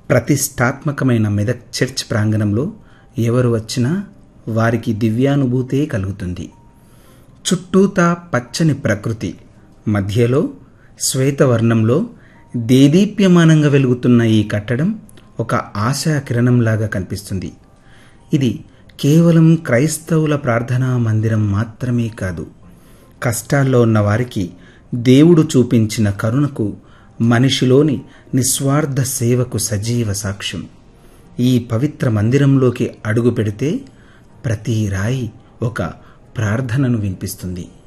ప్రతిష్టాత్మకమైన మెదక్ చర్చ్ ప్రాంగణంలో ఎవరు వచ్చినా వారికి దివ్యానుభూతే కలుగుతుంది చుట్టూతా పచ్చని ప్రకృతి మధ్యలో శ్వేతవర్ణంలో దేదీప్యమానంగా వెలుగుతున్న ఈ కట్టడం ఒక ఆశా కిరణంలాగా కనిపిస్తుంది ఇది కేవలం క్రైస్తవుల ప్రార్థనా మందిరం మాత్రమే కాదు కష్టాల్లో ఉన్న వారికి దేవుడు చూపించిన కరుణకు మనిషిలోని నిస్వార్థ సేవకు సజీవ సాక్ష్యం ఈ పవిత్ర మందిరంలోకి అడుగు పెడితే ప్రతి రాయి ఒక ప్రార్థనను వినిపిస్తుంది